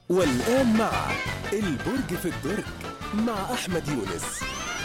والآن مع البرج في الدرج مع أحمد يونس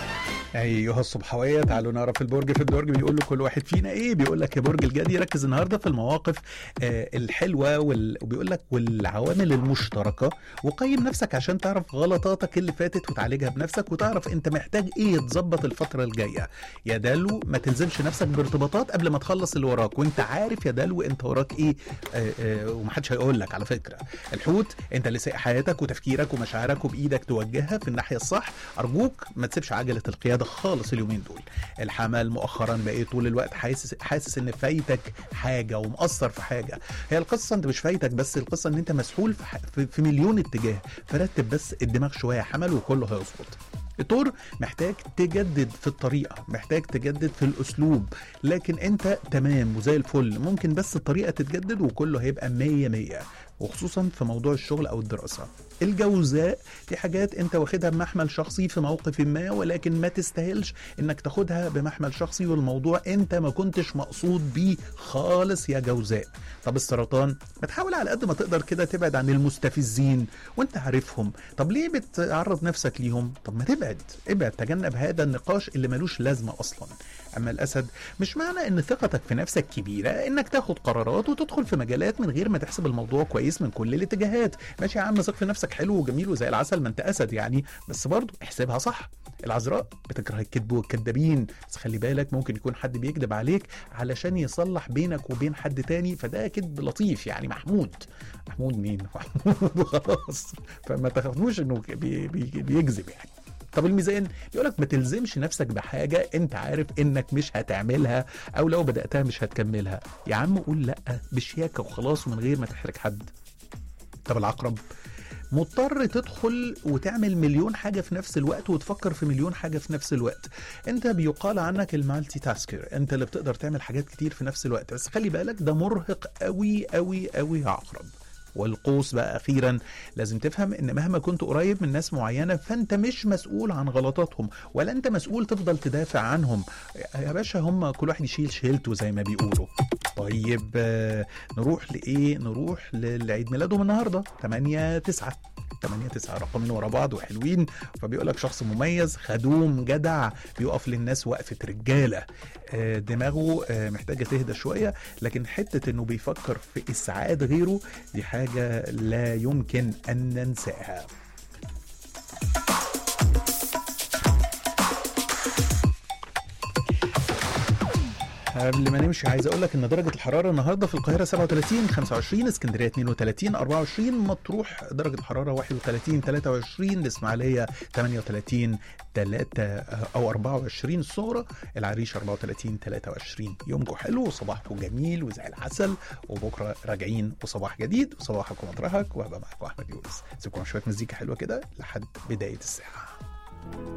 ايها الصبحويه تعالوا نعرف البرج في الدرج بيقول له كل واحد فينا ايه بيقول لك يا برج الجدي ركز النهارده في المواقف آه الحلوه وال... وبيقول لك والعوامل المشتركه وقيم نفسك عشان تعرف غلطاتك اللي فاتت وتعالجها بنفسك وتعرف انت محتاج ايه تظبط الفتره الجايه يا دالو ما تلزمش نفسك بارتباطات قبل ما تخلص اللي وراك وانت عارف يا دالو انت وراك ايه آه آه ومحدش هيقول لك على فكره الحوت انت اللي سايق حياتك وتفكيرك ومشاعرك وبايدك توجهها في الناحيه الصح ارجوك ما تسيبش عجله القياده خالص اليومين دول الحمل مؤخرا بقيت طول الوقت حاسس حاسس ان فايتك حاجه ومقصر في حاجه هي القصه انت مش فايتك بس القصه ان انت مسحول في, ح... في, في مليون اتجاه فرتب بس الدماغ شويه حمل وكله هيظبط الدور محتاج تجدد في الطريقة محتاج تجدد في الأسلوب لكن أنت تمام وزي الفل ممكن بس الطريقة تتجدد وكله هيبقى مية مية وخصوصا في موضوع الشغل أو الدراسة الجوزاء في حاجات أنت واخدها بمحمل شخصي في موقف ما ولكن ما تستاهلش إنك تاخدها بمحمل شخصي والموضوع أنت ما كنتش مقصود بيه خالص يا جوزاء طب السرطان ما تحاول على قد ما تقدر كده تبعد عن المستفزين وانت عارفهم طب ليه بتعرض نفسك ليهم طب ما تبعد ابعد تجنب هذا النقاش اللي ملوش لازمه اصلا اما الاسد مش معنى ان ثقتك في نفسك كبيره انك تاخد قرارات وتدخل في مجالات من غير ما تحسب الموضوع كويس من كل الاتجاهات ماشي يا عم ثق في نفسك حلو وجميل وزي العسل ما انت اسد يعني بس برضه احسبها صح العذراء بتكره الكذب والكذابين بس خلي بالك ممكن يكون حد بيكذب عليك علشان يصلح بينك وبين حد تاني فده كذب لطيف يعني محمود محمود مين محمود وخلاص فما تخافوش انه بي بي بيكذب يعني طب الميزان يقول لك ما تلزمش نفسك بحاجه انت عارف انك مش هتعملها او لو بداتها مش هتكملها يا عم قول لا بشياكه وخلاص ومن غير ما تحرج حد طب العقرب مضطر تدخل وتعمل مليون حاجه في نفس الوقت وتفكر في مليون حاجه في نفس الوقت انت بيقال عنك المالتي تاسكر انت اللي بتقدر تعمل حاجات كتير في نفس الوقت بس خلي بالك ده مرهق قوي قوي قوي يا عقرب والقوس بقى اخيرا لازم تفهم ان مهما كنت قريب من ناس معينه فانت مش مسؤول عن غلطاتهم ولا انت مسؤول تفضل تدافع عنهم يا باشا هم كل واحد يشيل شيلته زي ما بيقولوا طيب آه نروح لايه نروح لعيد ميلادهم النهارده 8 9 8 9 رقمين ورا بعض وحلوين فبيقول لك شخص مميز خدوم جدع بيقف للناس وقفه رجاله آه دماغه آه محتاجه تهدى شويه لكن حته انه بيفكر في اسعاد غيره دي حاجه لا يمكن ان ننساها قبل ما نمشي عايز اقول لك ان درجه الحراره النهارده في القاهره 37 25 اسكندريه 32 24 مطروح درجه الحراره 31 23 الاسماعيليه 38 3 او 24 الصغرى العريش 34 23 يومكم حلو وصباحكم جميل وزي العسل وبكره راجعين وصباح جديد وصباحكم مطرحك وهبقى معاكم احمد يونس سيبكم شويه مزيكا حلوه كده لحد بدايه الساعه